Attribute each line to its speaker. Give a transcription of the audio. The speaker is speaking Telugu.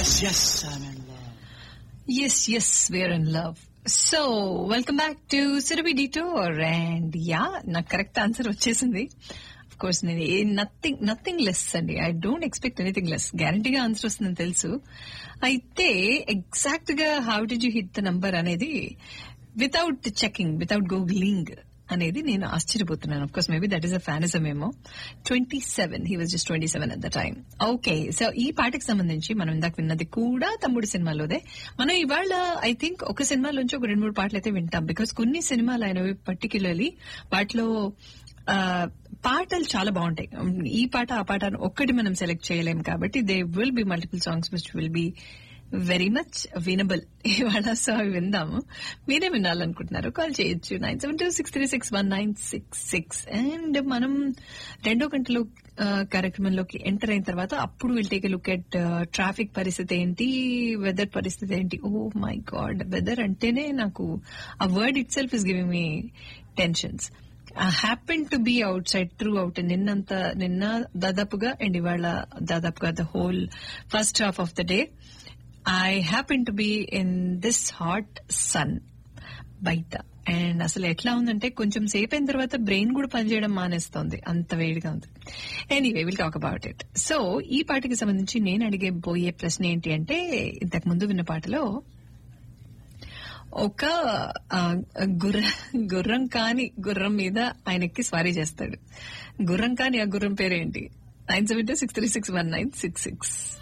Speaker 1: Yes, I'm in love.
Speaker 2: Yes, yes, we're in love. So welcome back to సిరబి డిటోర్ అండ్ యా నాకు కరెక్ట్ ఆన్సర్ వచ్చేసింది అఫ్ కోర్స్ నేను ఏ నథింగ్ నథింగ్ లెస్ అండి I don't expect anything less గ్యారంటీగా ఆన్సర్ వస్తుందని తెలుసు అయితే ఎగ్జాక్ట్ గా how did you hit the number అనేది వితౌట్ చెకింగ్ వితౌట్ గూగ్లింగ్ అనేది నేను ఆశ్చర్యపోతున్నాను of course maybe that is a fanism ఏమో twenty seven he was just twenty seven at the time okay so ఈ పాటకి సంబంధించి మనం ఇందాక విన్నది కూడా తమ్ముడు సినిమాలోదే మనం ఇవాళ ఐ థింక్ ఒక సినిమాలోంచి ఒక రెండు మూడు పాటలు అయితే వింటాం బికాస్ కొన్ని సినిమాలు అయినవి పర్టికులర్లీ వాటిలో ఆ, పాటలు చాలా బాగుంటాయి ఈ పాట ఆ పాట అని ఒక్కటి మనం సెలెక్ట్ చేయలేం కాబట్టి they will be multiple songs which will be very much వినబుల్ ఇవాళ సో అవి విందాము మీరే వినాలనుకుంటున్నారు కాల్ చేయొచ్చు nine seven two six three six one nine six six and మనం రెండో గంటలో ఆ, కార్యక్రమంలోకి ఎంటర్ అయిన తర్వాత అప్పుడు will take look at traffic పరిస్థితి ఏంటి వెదర్ పరిస్థితి ఏంటి ఓ మై గాడ్ వెదర్ అంటేనే నాకు ఆ word itself is giving me tensions happen to be outside throughout నిన్నంత నిన్న దాదాపుగా అండ్ ఇవాళ దాదాపుగా the whole first half of the day I happen to be in this hot sun బయట అండ్ అసలు ఎట్లా ఉందంటే కొంచెం సేపు అయిన తర్వాత బ్రెయిన్ కూడా పనిచేయడం మానేస్తోంది అంత వేడిగా ఉంది anyway will talk about it so ఈ పాటకి సంబంధించి నేను అడిగే పోయే ప్రశ్న ఏంటి అంటే ఇంతకు ముందు విన్న పాటలో ఒక ఆ, గుర్ర గుర్రం కాని గుర్రం మీద ఆయన ఎక్కి స్వారీ చేస్తాడు గుర్రం కాని ఆ గుర్రం పేరేంటి nine seven two six three six one nine six six